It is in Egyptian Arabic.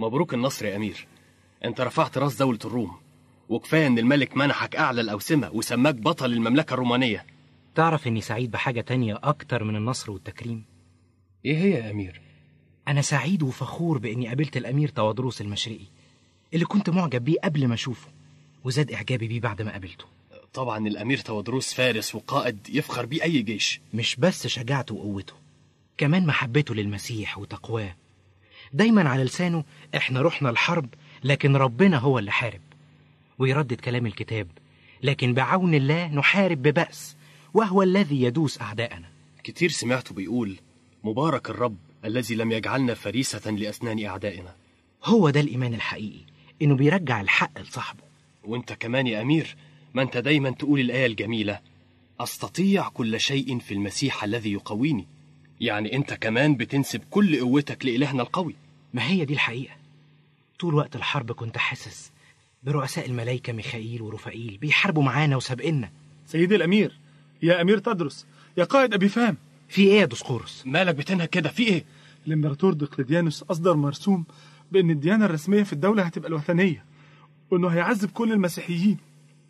مبروك النصر يا أمير أنت رفعت راس دولة الروم وكفاية إن الملك منحك أعلى الأوسمة وسماك بطل المملكة الرومانية تعرف إني سعيد بحاجة تانية أكتر من النصر والتكريم إيه هي يا أمير؟ أنا سعيد وفخور بإني قابلت الأمير توادروس المشرقي اللي كنت معجب بيه قبل ما أشوفه وزاد إعجابي بيه بعد ما قابلته طبعا الأمير توادروس فارس وقائد يفخر بيه أي جيش مش بس شجاعته وقوته كمان محبته للمسيح وتقواه دايما على لسانه احنا رحنا الحرب لكن ربنا هو اللي حارب ويردد كلام الكتاب لكن بعون الله نحارب ببأس وهو الذي يدوس أعداءنا كتير سمعته بيقول مبارك الرب الذي لم يجعلنا فريسة لأسنان أعدائنا هو ده الإيمان الحقيقي إنه بيرجع الحق لصاحبه وانت كمان يا أمير ما انت دايما تقول الآية الجميلة أستطيع كل شيء في المسيح الذي يقويني يعني انت كمان بتنسب كل قوتك لإلهنا القوي ما هي دي الحقيقة طول وقت الحرب كنت حاسس برؤساء الملائكة ميخائيل ورفائيل بيحاربوا معانا وسابقنا سيدي الأمير يا أمير تدرس يا قائد أبي فام في إيه يا دسقورس؟ مالك بتنهك كده في إيه؟ الإمبراطور دقلديانوس أصدر مرسوم بأن الديانة الرسمية في الدولة هتبقى الوثنية وإنه هيعذب كل المسيحيين